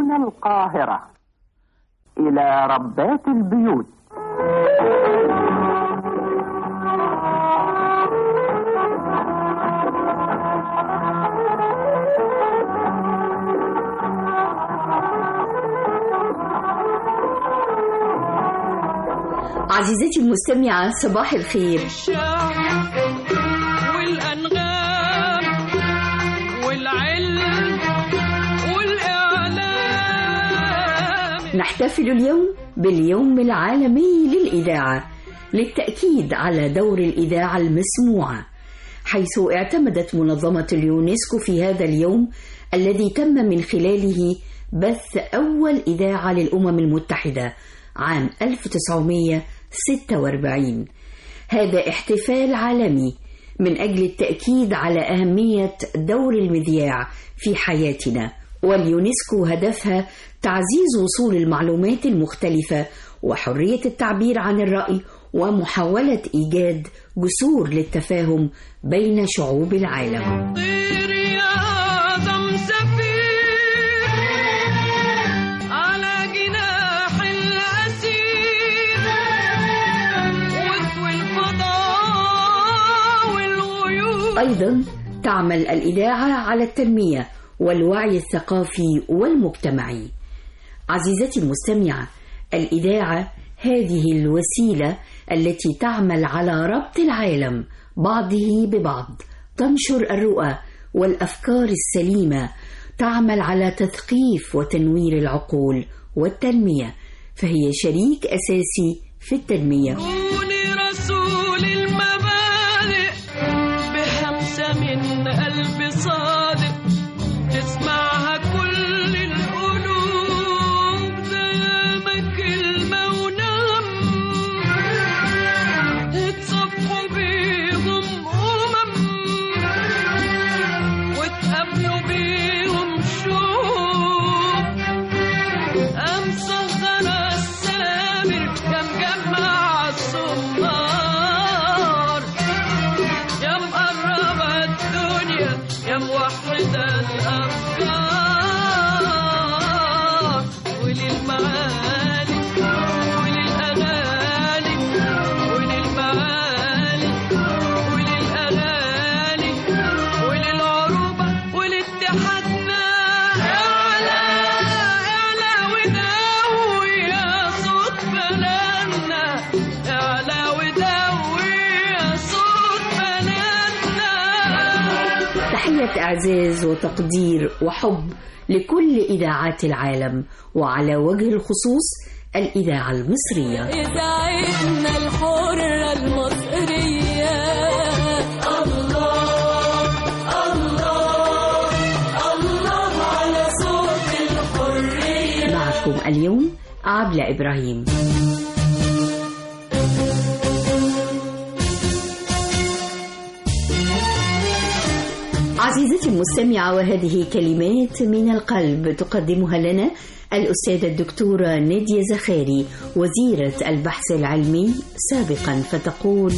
من القاهرة إلى ربات البيوت عزيزتي المستمعة صباح الخير الشعب والأنغام والعلم والإعلام نحتفل اليوم باليوم العالمي للإذاعة للتأكيد على دور الإذاعة المسموعة حيث اعتمدت منظمة اليونسكو في هذا اليوم الذي تم من خلاله بث أول إذاعة للأمم المتحدة عام 1946 هذا احتفال عالمي من أجل التأكيد على أهمية دور المذياع في حياتنا واليونسكو هدفها تعزيز وصول المعلومات المختلفة وحرية التعبير عن الرأي ومحاولة إيجاد جسور للتفاهم بين شعوب العالم طير يا أعظم سفير على جناح الأسير واطوي الفضاء والغيوم أيضا تعمل الإذاعة على التنمية والوعي الثقافي والمجتمعي عزيزتي المستمعة الإذاعة هذه الوسيلة التي تعمل على ربط العالم بعضه ببعض تنشر الرؤى والأفكار السليمة تعمل على تثقيف وتنوير العقول والتنمية فهي شريك أساسي في التنمية كوني رسول المبادئ بهمسة من قلب صادق تسمعها كل القلوب دايما كلمة ونغم اتصفوا بيهم أمم وتقابلوا بيهم شوق أمسخنا السامر يا مجمع الصمار يا مقرب الدنيا يا موحد الأفكار وللمعالي وللأغاني وللمعالي وللأغاني وللعروبة ولاتحادنا اعلى اعلى وداوي يا صوت بلدنا اعلى وداوي يا صوت بلدنا تحية إعزاز وتقدير وحب لكل إذاعات العالم وعلى وجه الخصوص الإذاعة المصرية إذاعتنا الحرة المصرية الله الله الله على صوت الحرية معكم اليوم عبلة إبراهيم عزيزتي المستمعة وهذه كلمات من القلب تقدمها لنا الأستاذة الدكتورة نادية زخاري وزيرة البحث العلمي سابقا فتقول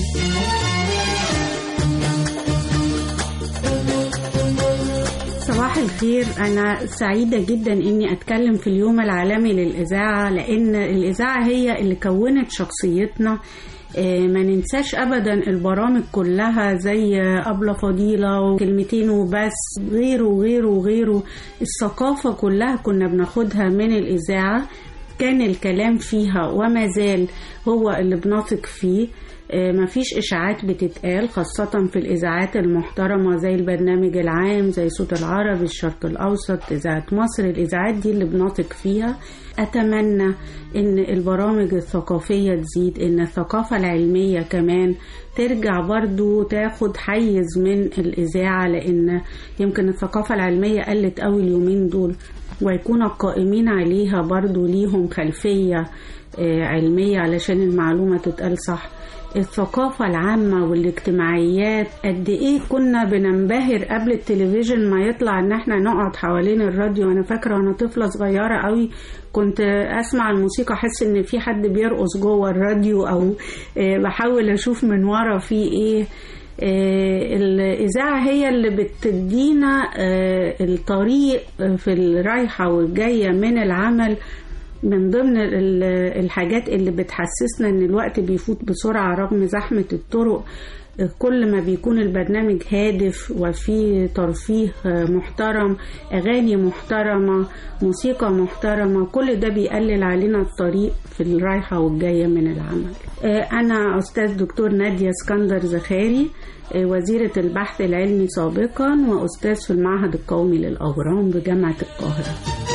صباح الخير أنا سعيدة جدا إني أتكلم في اليوم العالمي للإذاعة لأن الإذاعة هي اللي كونت شخصيتنا آه، ما ننساش أبدا البرامج كلها زي أبلة فضيلة وكلمتين وبس غيره وغيره وغيره الثقافة كلها كنا بناخدها من الإذاعة كان الكلام فيها وما زال هو اللي بنثق فيه آه، مفيش إشاعات بتتقال خاصة في الإذاعات المحترمة زي البرنامج العام زي صوت العرب الشرق الأوسط إذاعة مصر الإذاعات دي اللي بنثق فيها أتمنى إن البرامج الثقافية تزيد إن الثقافة العلمية كمان ترجع برضو تاخد حيز من الإذاعة لأن يمكن الثقافة العلمية قلت قوي اليومين دول ويكون القائمين عليها برضو ليهم خلفية آه، علمية علشان المعلومة تتقال صح الثقافة العامة والاجتماعيات قد ايه كنا بننبهر قبل التلفزيون ما يطلع ان احنا نقعد حوالين الراديو انا فاكرة وانا طفلة صغيرة قوي كنت اسمع الموسيقى احس ان في حد بيرقص جوه الراديو او آه، بحاول اشوف من ورا في ايه آه، الإذاعة هي اللي بتدينا آه، الطريق في الرايحة والجاية من العمل من ضمن ال- الحاجات اللي بتحسسنا ان الوقت بيفوت بسرعة رغم زحمة الطرق كل ما بيكون البرنامج هادف وفيه ترفيه محترم أغاني محترمة موسيقى محترمة كل ده بيقلل علينا الطريق في الرايحة والجاية من العمل آه، أنا أستاذ دكتور نادية اسكندر زخاري آه، وزيرة البحث العلمي سابقا وأستاذ في المعهد القومي للأورام بجامعة القاهرة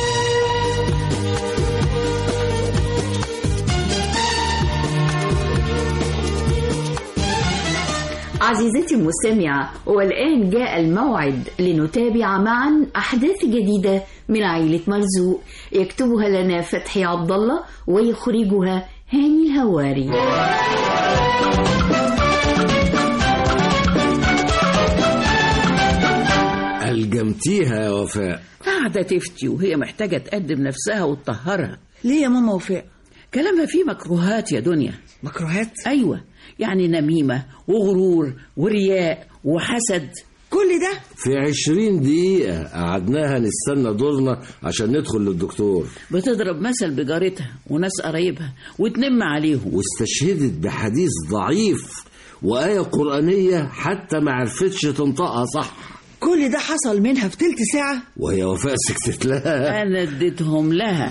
عزيزتي المستمعة والآن جاء الموعد لنتابع معا أحداث جديدة من عائلة مرزوق يكتبها لنا فتحي عبد الله ويخرجها هاني الهواري ألجمتيها يا وفاء قاعدة تفتي وهي محتاجة تقدم نفسها وتطهرها ليه يا ماما وفاء كلامها فيه مكروهات يا دنيا مكروهات أيوة يعني نميمة وغرور ورياء وحسد كل ده في عشرين دقيقة قعدناها نستنى دورنا عشان ندخل للدكتور بتضرب مثل بجارتها وناس قرايبها وتنم عليهم واستشهدت بحديث ضعيف وآية قرآنية حتى ما عرفتش تنطقها صح كل ده حصل منها في تلت ساعة وهي وفاء سكتت لها أنا اديتهم لها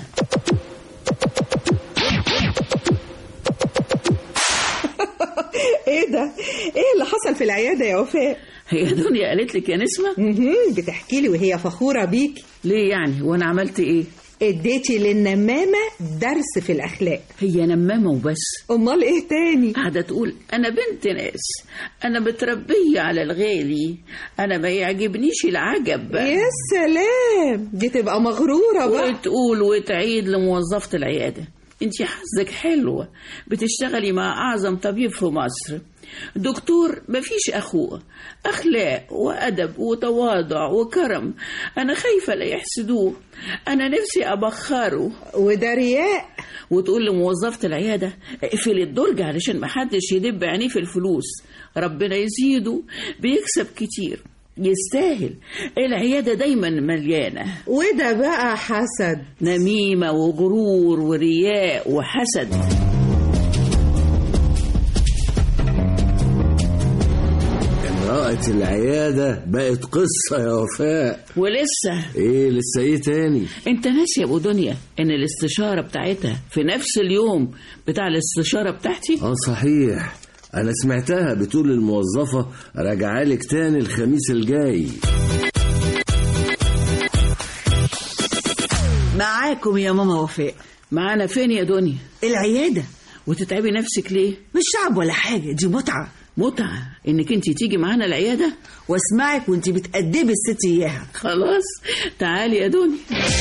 ايه ده ايه اللي حصل في العيادة يا وفاء هي دنيا قالت لك يا نسمة مهم، بتحكي لي وهي فخورة بيك ليه يعني وأنا عملت إيه اديتي للنمامة درس في الأخلاق هي نمامة وبس أمال إيه تاني قاعدة تقول أنا بنت ناس أنا متربية على الغالي أنا ما يعجبنيش العجب يا سلام دي تبقى مغرورة بقى وتقول وتعيد لموظفة العيادة انت حظك حلوة بتشتغلي مع أعظم طبيب في مصر دكتور مفيش أخوه أخلاق وأدب وتواضع وكرم أنا خايفة لا يحسدوه أنا نفسي أبخره وده رياء وتقول لموظفة العيادة اقفلي الدرج علشان محدش يدب عينيه في الفلوس ربنا يزيده بيكسب كتير يستاهل العيادة دايما مليانة وده بقى حسد نميمة وغرور ورياء وحسد امرأة العيادة بقت قصة يا وفاء ولسه ايه لسه ايه تاني انت ناسي يا ابو دنيا ان الاستشارة بتاعتها في نفس اليوم بتاع الاستشارة بتاعتي اه صحيح انا سمعتها بتقول الموظفة راجعالك تاني الخميس الجاي معاكم يا ماما وفاء معانا فين يا دنيا العيادة وتتعبي نفسك ليه مش شعب ولا حاجة دي متعة متعة انك انت تيجي معانا العيادة واسمعك وانت بتأدبي الست اياها خلاص تعالي يا دنيا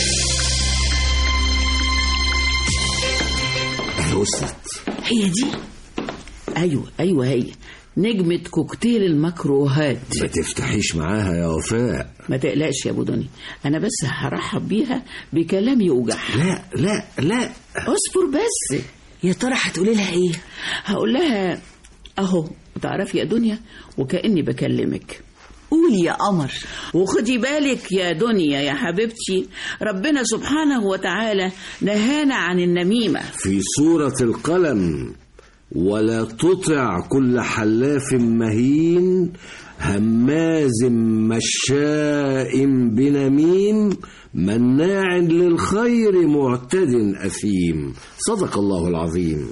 وصلت هي دي ايوه ايوه هي نجمة كوكتيل المكروهات ما تفتحيش معاها يا وفاء ما تقلقش يا ابو دنيا انا بس هرحب بيها بكلام يوجع لا لا لا اصبر بس يا ترى هتقولي لها ايه هقول لها اهو تعرفي يا دنيا وكاني بكلمك قولي يا قمر وخدي بالك يا دنيا يا حبيبتي ربنا سبحانه وتعالى نهانا عن النميمة في سورة القلم ولا تطع كل حلاف مهين هماز مشاء بنميم مناع للخير معتد أثيم صدق الله العظيم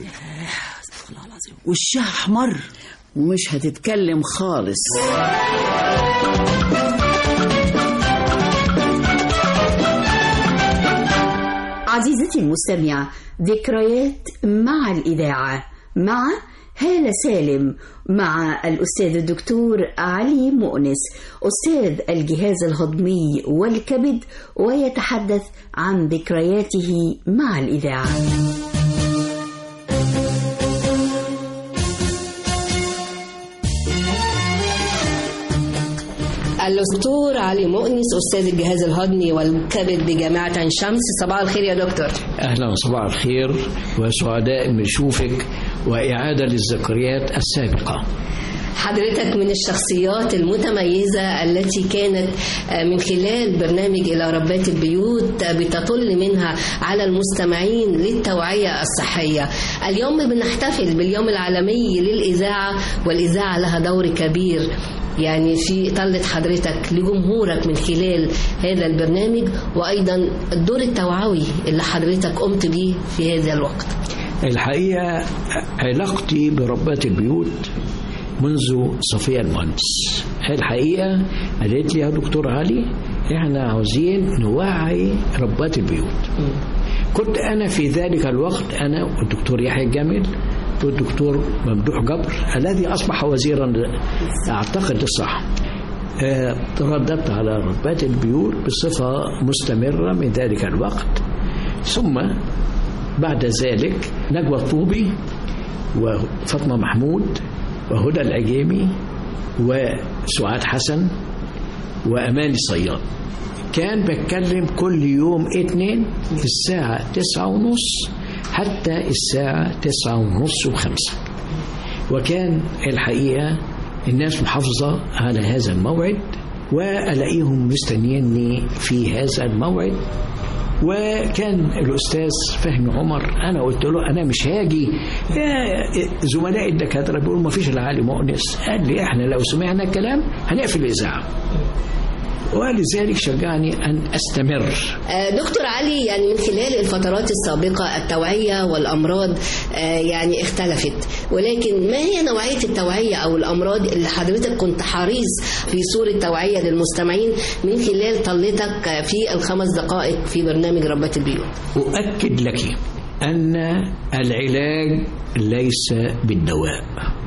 وشها احمر ومش هتتكلم خالص عزيزتي المستمعة ذكريات مع الإذاعة مع هالة سالم مع الأستاذ الدكتور علي مؤنس أستاذ الجهاز الهضمي والكبد ويتحدث عن ذكرياته مع الإذاعة الدكتور علي مؤنس أستاذ الجهاز الهضمي والكبد بجامعة عين شمس صباح الخير يا دكتور أهلا صباح الخير وسعداء بنشوفك وإعادة للذكريات السابقة حضرتك من الشخصيات المتميزة التي كانت من خلال برنامج إلى ربات البيوت بتطل منها على المستمعين للتوعية الصحية اليوم بنحتفل باليوم العالمي للإذاعة والإذاعة لها دور كبير يعني في طلة حضرتك لجمهورك من خلال هذا البرنامج وأيضا الدور التوعوي اللي حضرتك قمت به في هذا الوقت الحقيقة علاقتي بربات البيوت منذ صفية المهندس الحقيقة قالت لي يا دكتور علي احنا عاوزين نوعي ربات البيوت كنت أنا في ذلك الوقت أنا والدكتور يحيى الجمل والدكتور ممدوح جبر الذي أصبح وزيرا أعتقد الصحة آه، ترددت على ربات البيوت بصفة مستمرة من ذلك الوقت ثم بعد ذلك نجوى الطوبي وفاطمة محمود وهدى العجيمي وسعاد حسن وأماني صياد كان بتكلم كل يوم اثنين الساعة تسعة ونص حتى الساعة تسعة ونص وخمسة وكان الحقيقة الناس محافظة على هذا الموعد وألاقيهم مستنيني في هذا الموعد وكان الأستاذ فهمي عمر أنا قلت له أنا مش هاجي يا زملاء الدكاترة بيقولوا ما فيش إلا علي مؤنس قال لي إحنا لو سمعنا الكلام هنقفل الإذاعة ولذلك شجعني أن أستمر آه، دكتور علي يعني من خلال الفترات السابقة التوعية والأمراض آه، يعني اختلفت ولكن ما هي نوعية التوعية أو الأمراض اللي حضرتك كنت حريص في صورة توعية للمستمعين من خلال طلتك آه، في الخمس دقائق في برنامج ربات البيوت أؤكد لك أن العلاج ليس بالدواء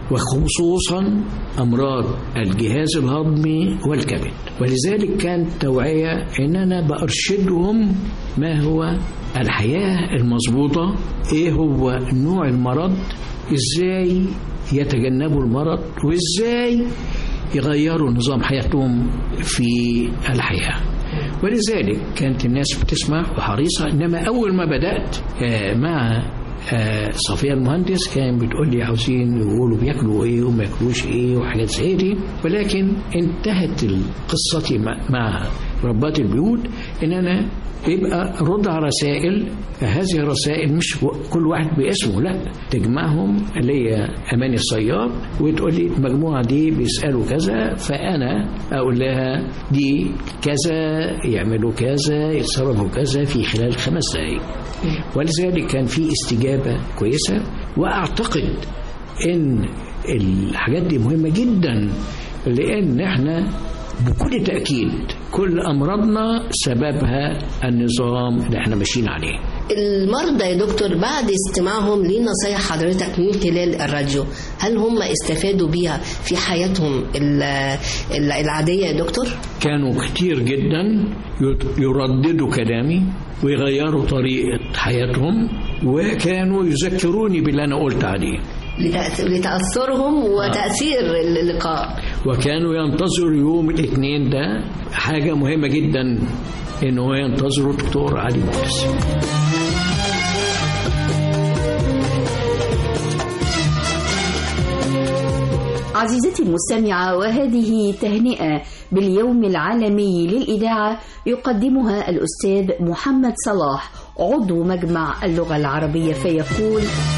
وخصوصا أمراض الجهاز الهضمي والكبد ولذلك كانت توعية إن أنا بأرشدهم ما هو الحياة المظبوطة إيه هو نوع المرض إزاي يتجنبوا المرض وإزاي يغيروا نظام حياتهم في الحياه ولذلك كانت الناس بتسمع وحريصة إنما أول ما بدأت آه، مع آه، صفية المهندس كان بتقول لي عاوزين يقولوا بياكلوا ايه وما ياكلوش ايه وحاجات زي دي ولكن انتهت قصتي مع- مع ربات البيوت ان انا يبقى رد على رسائل هذه الرسائل مش كل واحد باسمه لا تجمعهم اللي هي اماني الصياد وتقول لي المجموعه دي بيسالوا كذا فانا اقول لها دي كذا يعملوا كذا يتصرفوا كذا في خلال خمس دقائق ولذلك كان في استجابه كويسه واعتقد ان الحاجات دي مهمه جدا لان احنا بكل تاكيد كل امراضنا سببها النظام اللي احنا ماشيين عليه المرضى يا دكتور بعد استماعهم لنصايح حضرتك من خلال الراديو هل هم استفادوا بيها في حياتهم ال- ال- العادية يا دكتور؟ كانوا كتير جدا يت- يرددوا كلامي ويغيروا طريقة حياتهم وكانوا يذكروني باللي أنا قلت عليه لتأث- لتأثرهم وتأثير اللقاء وكانوا ينتظروا يوم الاثنين ده حاجة مهمة جدا إن هو ينتظروا الدكتور علي مؤنس عزيزتي المستمعة وهذه تهنئة باليوم العالمي للإذاعة يقدمها الأستاذ محمد صلاح عضو مجمع اللغة العربية فيقول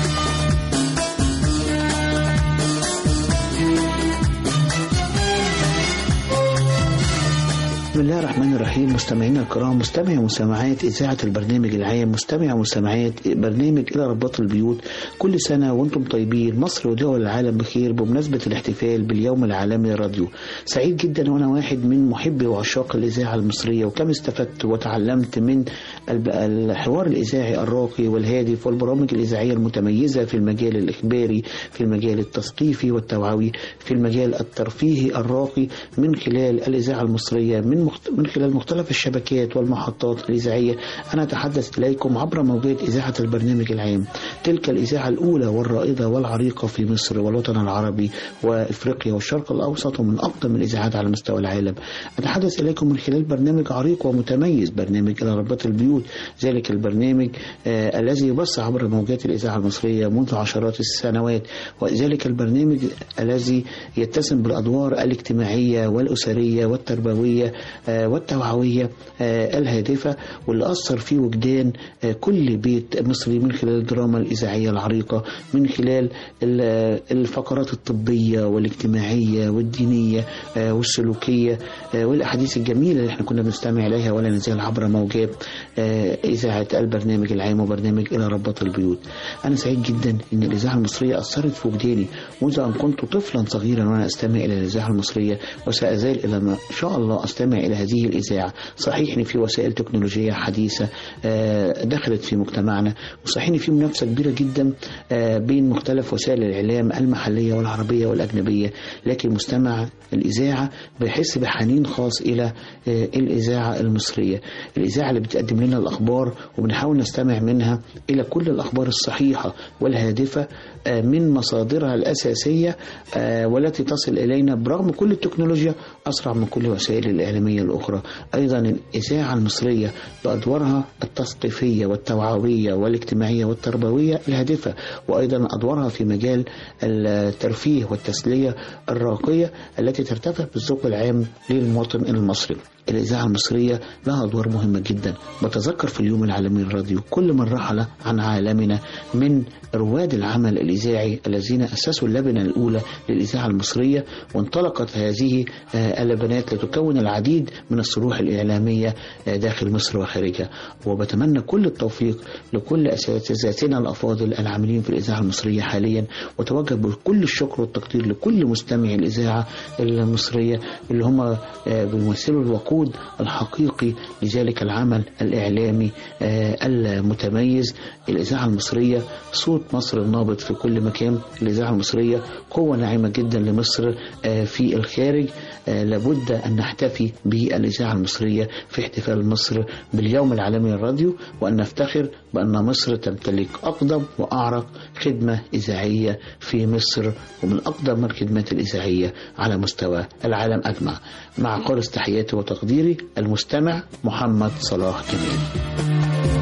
بسم الله الرحمن الرحيم مستمعينا الكرام مستمعي ومستمعات إذاعة البرنامج العام مستمعي ومستمعات برنامج إلى رباط البيوت كل سنة وأنتم طيبين مصر ودول العالم بخير بمناسبة الاحتفال باليوم العالمي للراديو سعيد جدا وأنا واحد من محبي وعشاق الإذاعة المصرية وكم استفدت وتعلمت من الب- الحوار الإذاعي الراقي والهادف والبرامج الإذاعية المتميزة في المجال الإخباري في المجال التثقيفي والتوعوي في المجال الترفيهي الراقي من خلال الإذاعة المصرية من مخت... من خلال مختلف الشبكات والمحطات الإذاعية أنا أتحدث إليكم عبر موجات إذاعة البرنامج العام تلك الإذاعة الأولى والرائدة والعريقة في مصر والوطن العربي وإفريقيا والشرق الأوسط ومن أقدم الإذاعات على مستوى العالم أتحدث إليكم من خلال برنامج عريق ومتميز برنامج إلى ربات البيوت ذلك البرنامج آه الذي يبث عبر موجات الإذاعة المصرية منذ عشرات السنوات وذلك البرنامج الذي يتسم بالأدوار الاجتماعية والأسرية والتربوية آه والتوعوية آه الهادفة واللي أثر في وجدان آه كل بيت مصري من خلال الدراما الإذاعية العريقة من خلال ال- الفقرات الطبية والاجتماعية والدينية آه والسلوكية آه والأحاديث الجميلة اللي احنا كنا بنستمع إليها ولا نزال عبر موجات آه إذاعة البرنامج العام وبرنامج إلى رباط البيوت أنا سعيد جدا إن الإذاعة المصرية أثرت في وجداني منذ أن كنت طفلا صغيرا وأنا أستمع إلى الإذاعة المصرية وسأزال إلى ما شاء الله أستمع إلى هذه الإذاعة صحيح إن في وسائل تكنولوجية حديثة آه، دخلت في مجتمعنا وصحيح إن في منافسة كبيرة جدا آه، بين مختلف وسائل الإعلام المحلية والعربية والأجنبية لكن مستمع الإذاعة بيحس بحنين خاص إلى آه، الإذاعة المصرية الإذاعة اللي بتقدم لنا الأخبار وبنحاول نستمع منها إلى كل الأخبار الصحيحة والهادفة آه، من مصادرها الأساسية آه، والتي تصل إلينا برغم كل التكنولوجيا أسرع من كل وسائل الإعلامية الأخرى أيضا الإذاعة المصرية بأدوارها التثقيفية والتوعوية والاجتماعية والتربوية الهادفة وأيضا أدوارها في مجال الترفيه والتسلية الراقية التي ترتفع بالذوق العام للمواطن المصري الإذاعة المصرية لها أدوار مهمة جدا بتذكر في اليوم العالمي للراديو كل من رحل عن عالمنا من رواد العمل الإذاعي الذين أسسوا اللبنة الأولى للإذاعة المصرية وانطلقت هذه آه، اللبنات لتكون العديد من الصروح الإعلامية آه، داخل مصر وخارجها وبتمنى كل التوفيق لكل أساتذتنا الأفاضل العاملين في الإذاعة المصرية حاليا وتوجه بكل الشكر والتقدير لكل مستمعي الإذاعة المصرية اللي هم آه، بيمثلوا الوقود الحقيقي لذلك العمل الإعلامي آه، المتميز الإذاعة المصرية صوت مصر النابض في كل مكان الإذاعة المصرية قوة ناعمة جدا لمصر آه، في الخارج آه، لابد أن نحتفي بالإذاعة المصرية في احتفال مصر باليوم العالمي للراديو وأن نفتخر بأن مصر تمتلك أقدم وأعرق خدمة إذاعية في مصر ومن أقدم الخدمات الإذاعية على مستوى العالم أجمع مع خالص تحياتي وتقديري المستمع محمد صلاح جميل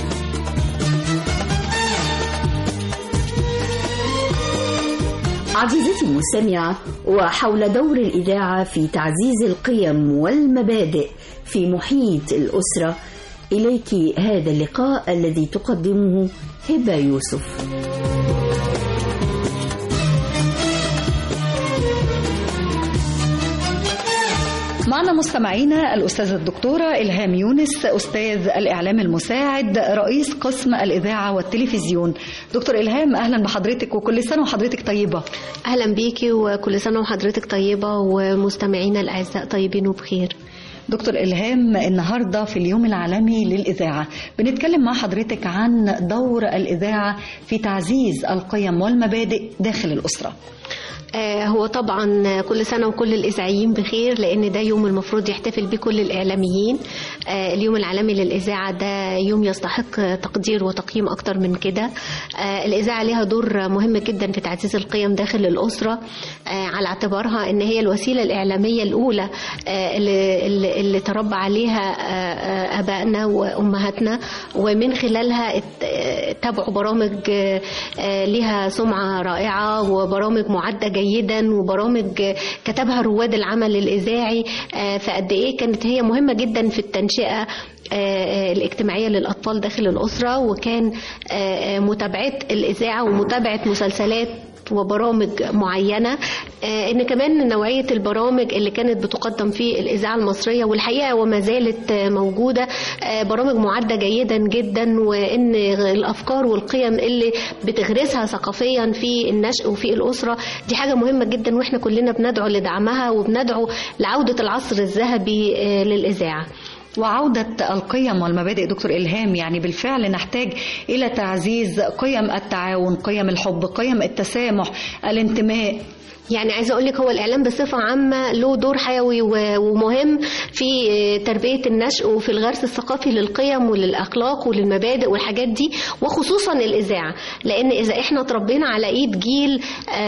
عزيزتي المستمعة وحول دور الإذاعة في تعزيز القيم والمبادئ في محيط الأسرة إليك هذا اللقاء الذي تقدمه هبة يوسف معنا مستمعينا الأستاذة الدكتورة إلهام يونس أستاذ الإعلام المساعد رئيس قسم الإذاعة والتلفزيون دكتور إلهام أهلا بحضرتك وكل سنة وحضرتك طيبة أهلا بيكي وكل سنة وحضرتك طيبة ومستمعينا الأعزاء طيبين وبخير دكتور إلهام النهاردة في اليوم العالمي للإذاعة بنتكلم مع حضرتك عن دور الإذاعة في تعزيز القيم والمبادئ داخل الأسرة آه، هو طبعا كل سنة وكل الإذاعيين بخير لأن ده يوم المفروض يحتفل بيه كل الإعلاميين آه، اليوم العالمي للإذاعة ده يوم يستحق تقدير وتقييم أكتر من كده آه، الإذاعة لها دور مهم جدا في تعزيز القيم داخل الأسرة آه، على اعتبارها أن هي الوسيلة الإعلامية الأولى آه، اللي, اللي- اللي تربى عليها آه، آه، آبائنا وأمهاتنا ومن خلالها ات- آه، تابعوا برامج آه، آه، لها سمعة رائعة وبرامج معدة جيدا وبرامج آه، كتبها رواد العمل الإذاعي آه، فقد إيه كانت هي مهمة جدا في التنشئة آه، آه، الاجتماعية للأطفال داخل الأسرة وكان آه، آه، متابعة الإذاعة ومتابعة مسلسلات وبرامج معينة آه، ان كمان نوعية البرامج اللي كانت بتقدم في الإذاعة المصرية والحقيقة وما زالت آه، موجودة آه، برامج معدة جيدا جدا وان الأفكار والقيم اللي بتغرسها ثقافيا في النشء وفي الأسرة دي حاجة مهمة جدا واحنا كلنا بندعو لدعمها وبندعو لعودة العصر الذهبي آه، للإذاعة وعودة القيم والمبادئ دكتور إلهام يعني بالفعل نحتاج إلى تعزيز قيم التعاون قيم الحب قيم التسامح الانتماء يعني عايزه اقول لك هو الاعلام بصفه عامه له دور حيوي و- ومهم في تربيه النشء وفي الغرس الثقافي للقيم وللاخلاق وللمبادئ والحاجات دي وخصوصا الاذاعه لان اذا احنا اتربينا على ايد جيل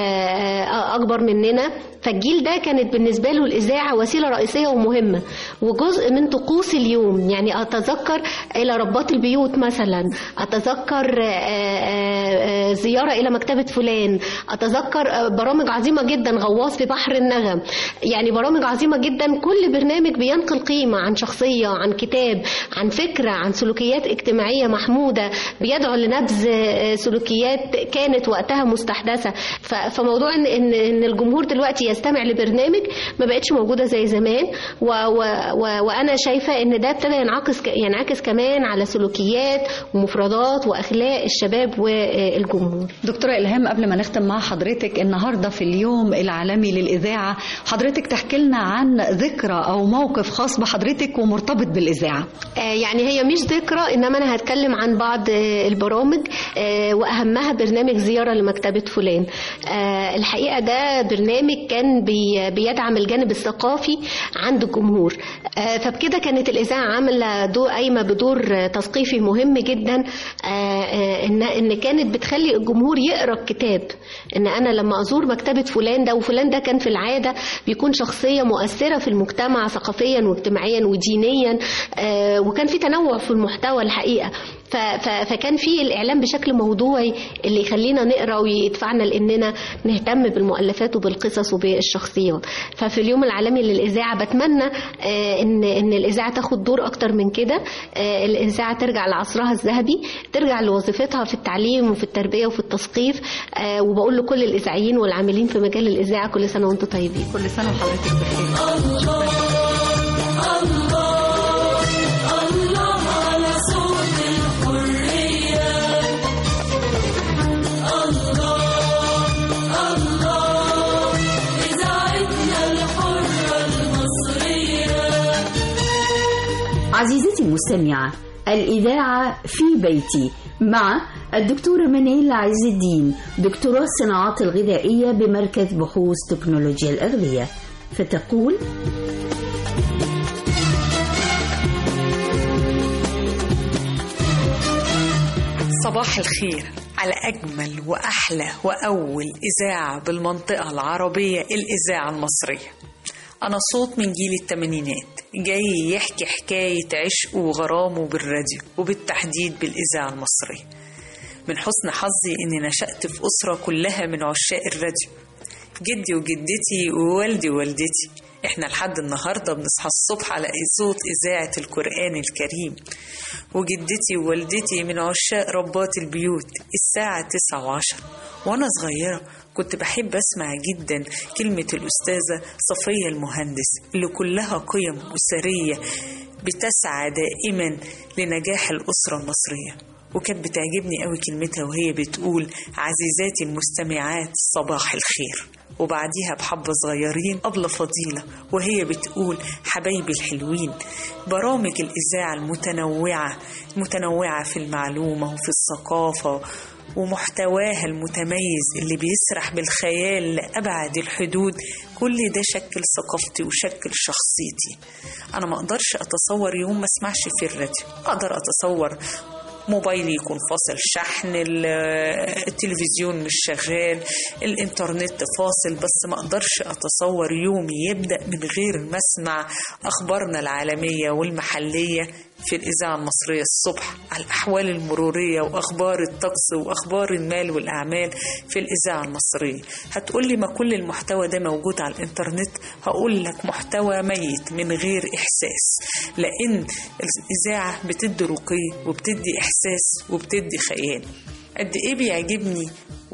آه، اكبر مننا فالجيل ده كانت بالنسبه له الاذاعه وسيله رئيسيه ومهمه وجزء من طقوس اليوم يعني اتذكر الى رباط البيوت مثلا اتذكر آه، آه، آه، زياره الى مكتبه فلان اتذكر آه، برامج عظيمه جدا غواص في بحر النغم يعني برامج عظيمه جدا كل برنامج بينقل قيمه عن شخصيه عن كتاب عن فكره عن سلوكيات اجتماعيه محموده بيدعو لنبذ آه، سلوكيات كانت وقتها مستحدثه ف- فموضوع ان ان إن الجمهور دلوقتي يستمع لبرنامج ما بقتش موجوده زي زمان و و و وانا شايفه ان ده ابتدى ينعكس ك- ينعكس كمان على سلوكيات ومفردات واخلاق الشباب والجمهور دكتورة إلهام قبل ما نختم مع حضرتك النهاردة في اليوم العالمي للإذاعة حضرتك تحكي لنا عن ذكرى أو موقف خاص بحضرتك ومرتبط بالإذاعة آه، يعني هي مش ذكرى انما انا هتكلم عن بعض آه، البرامج آه، واهمها برنامج زياره لمكتبه فلان آه، الحقيقه ده برنامج كان بي- بيدعم الجانب الثقافي عند الجمهور آه، فبكده كانت الاذاعه عامله دور قايمه بدور آه، تثقيفي مهم جدا آه، آه، ان ان كانت بتخلي الجمهور يقرا الكتاب ان انا لما ازور مكتبه فلان ده وفلان ده كان في العاده بيكون شخصيه مؤثره في المجتمع ثقافيا واجتماعيا ودينيا آه، وكان في تنوع في المحتوى الحقيقه ف- ف- فكان في الاعلام بشكل موضوعي اللي يخلينا نقرا ويدفعنا لاننا نهتم بالمؤلفات وبالقصص وبالشخصيات ففي اليوم العالمي للاذاعه بتمنى آه، ان ان الاذاعه تاخد دور اكتر من كده آه، الاذاعه ترجع لعصرها الذهبي ترجع لوظيفتها في التعليم وفي التربيه وفي التثقيف آه، وبقول لكل الاذاعيين والعاملين في مجال الاذاعه كل سنه وانتم طيبين كل سنه وحضرتك بخير الله على صوت الحرية الله الله إذاعتنا الحرة المصرية عزيزتي المستمعة الإذاعة في بيتي مع الدكتورة منيل عز الدين دكتوراه الصناعات الغذائية بمركز بحوث تكنولوجيا الأغذية فتقول صباح الخير على أجمل وأحلى وأول إذاعة بالمنطقة العربية الإذاعة المصرية أنا صوت من جيل التمانينات جاي يحكي حكاية عشقه وغرامه بالراديو وبالتحديد بالإذاعة المصرية من حسن حظي إني نشأت في أسرة كلها من عشاق الراديو جدي وجدتي ووالدي ووالدتي احنا لحد النهارده بنصحى الصبح على صوت اذاعه القران الكريم وجدتي ووالدتي من عشاق ربات البيوت الساعه تسعة وعشرة وانا صغيره كنت بحب اسمع جدا كلمه الاستاذه صفيه المهندس اللي كلها قيم اسريه بتسعى دائما لنجاح الاسره المصريه وكانت بتعجبني قوي كلمتها وهي بتقول عزيزاتي المستمعات صباح الخير وبعديها بحبة صغيرين أبلة فضيلة وهي بتقول حبايبي الحلوين برامج الإذاعة المتنوعة متنوعة في المعلومة وفي الثقافة ومحتواها المتميز اللي بيسرح بالخيال لأبعد الحدود كل ده شكل ثقافتي وشكل شخصيتي أنا ما أقدرش أتصور يوم ما أسمعش في الراديو أقدر أتصور موبايلي يكون فاصل شحن ال- التلفزيون مش شغال الانترنت فاصل بس ما اقدرش اتصور يومي يبدا من غير ما اسمع اخبارنا العالميه والمحليه في الإذاعة المصرية الصبح على الأحوال المرورية وأخبار الطقس وأخبار المال والأعمال في الإذاعة المصرية هتقولي ما كل المحتوى ده موجود على الإنترنت هقول لك محتوى ميت من غير إحساس لأن الإذاعة بتدي رقي وبتدي إحساس وبتدي خيال قد إيه بيعجبني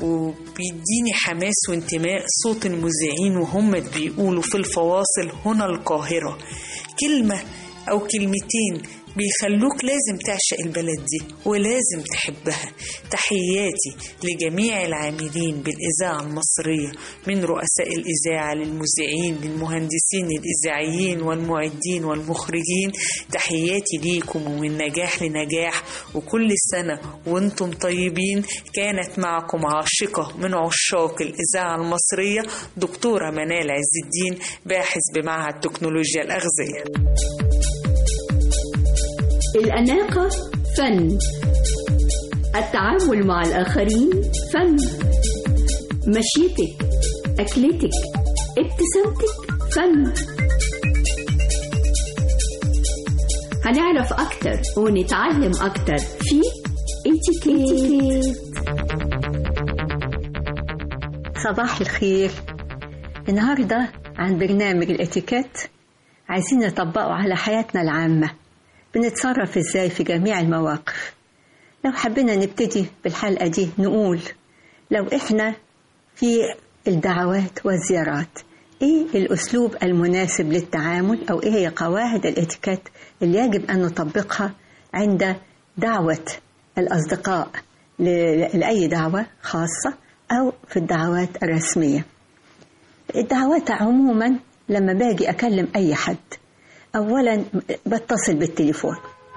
وبيديني حماس وانتماء صوت المذيعين وهم بيقولوا في الفواصل هنا القاهرة كلمة أو كلمتين بيخلوك لازم تعشق البلد دي ولازم تحبها تحياتي لجميع العاملين بالإذاعة المصرية من رؤساء الإذاعة للمذيعين للمهندسين الإذاعيين والمعدين والمخرجين تحياتي ليكم ومن نجاح لنجاح وكل سنة وانتم طيبين كانت معكم عاشقة من عشاق الإذاعة المصرية دكتورة منال عز الدين باحث بمعهد تكنولوجيا الأغذية الأناقة فن التعامل مع الآخرين فن مشيتك أكلتك ابتسامتك فن هنعرف أكتر ونتعلم أكتر في اتيكيت صباح الخير النهاردة عن برنامج الاتيكيت عايزين نطبقه على حياتنا العامة بنتصرف ازاي في جميع المواقف لو حبينا نبتدي بالحلقة دي نقول لو احنا في الدعوات والزيارات ايه الاسلوب المناسب للتعامل او ايه هي قواعد الاتيكيت اللي يجب ان نطبقها عند دعوة الاصدقاء ل- لاي دعوة خاصة او في الدعوات الرسمية الدعوات عموما لما باجي اكلم اي حد اولا بتصل بالتليفون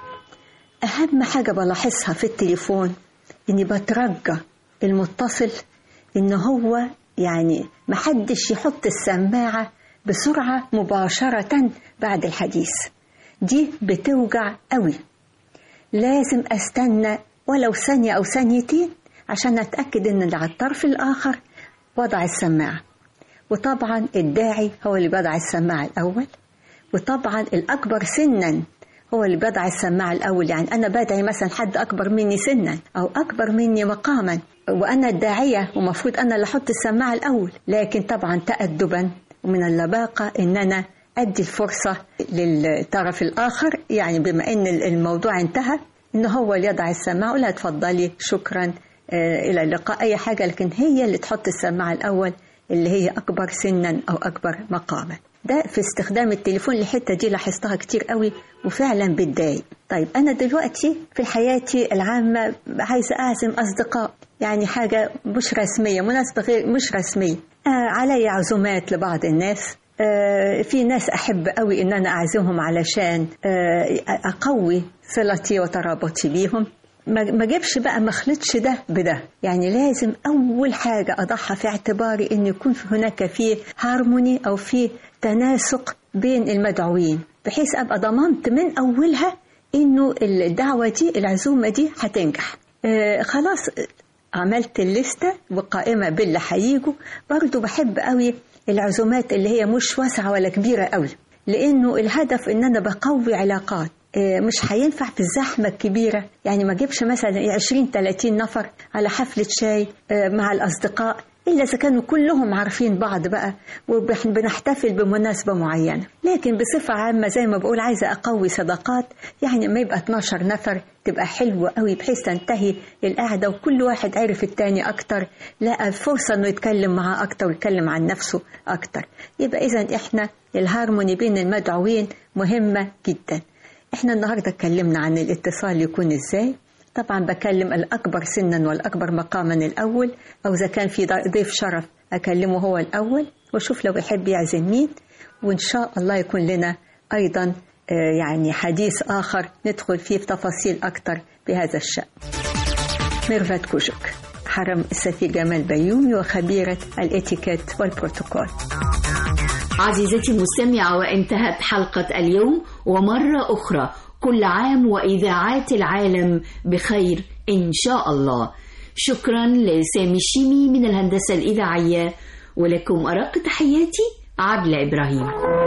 اهم حاجه بلاحظها في التليفون اني بترجى المتصل ان هو يعني محدش يحط السماعه بسرعه مباشره بعد الحديث دي بتوجع قوي لازم استنى ولو ثانيه او ثانيتين عشان اتاكد ان اللي على الطرف الاخر وضع السماعه وطبعا الداعي هو اللي بيضع السماعه الاول وطبعا الأكبر سنا هو اللي بيضع السماعة الأول يعني أنا بدعي مثلا حد أكبر مني سنا أو أكبر مني مقاما وأنا الداعية ومفروض أنا اللي أحط السماعة الأول لكن طبعا تأدبا ومن اللباقة إن أنا أدي الفرصة للطرف الآخر يعني بما إن الموضوع انتهى إن هو اللي يضع السماعة ولا تفضلي شكرا آه، إلى اللقاء أي حاجة لكن هي اللي تحط السماعة الأول اللي هي أكبر سنا أو أكبر مقاما ده في استخدام التليفون الحتة دي لاحظتها كتير قوي وفعلا بتضايق طيب أنا دلوقتي في حياتي العامة عايزة أعزم أصدقاء يعني حاجة مش رسمية مناسبة غير مش رسمية آه علي عزومات لبعض الناس آه في ناس أحب قوي إن أنا أعزمهم علشان آه أقوي صلتي وترابطي بيهم ما ما اجيبش بقى ما اخلطش ده بده يعني لازم اول حاجه اضعها في اعتباري ان يكون في هناك في هارموني او في تناسق بين المدعوين بحيث ابقى ضمنت من اولها انه الدعوه دي العزومه دي هتنجح آه خلاص عملت الليستة وقائمة باللي هيجوا برضو بحب قوي العزومات اللي هي مش واسعة ولا كبيرة قوي لأنه الهدف إن أنا بقوي علاقات آه، مش هينفع في الزحمة الكبيرة يعني ما اجيبش مثلا 20 30 نفر على حفلة شاي آه، مع الأصدقاء إلا إذا كانوا كلهم عارفين بعض بقى وبنحتفل بمناسبة معينة لكن بصفة عامة زي ما بقول عايزة أقوي صداقات يعني ما يبقى 12 نفر تبقى حلوة قوي بحيث تنتهي القعدة وكل واحد عرف التاني أكتر لقى فرصة إنه يتكلم معاه أكتر ويتكلم عن نفسه أكتر يبقى إذا إحنا الهارموني بين المدعوين مهمة جدا احنا النهارده اتكلمنا عن الاتصال يكون ازاي طبعا بكلم الاكبر سنا والاكبر مقاما الاول او اذا كان في ضيف شرف اكلمه هو الاول واشوف لو يحب يعزم مين وان شاء الله يكون لنا ايضا آه، يعني حديث اخر ندخل فيه في تفاصيل اكتر بهذا الشان ميرفت كوشك حرم السفير جمال بيومي وخبيرة الاتيكيت والبروتوكول عزيزتي المستمعة وانتهت حلقة اليوم ومرة أخرى كل عام وإذاعات العالم بخير إن شاء الله شكرا لسامي الشيمي من الهندسة الإذاعية ولكم أرق تحياتي عبلة إبراهيم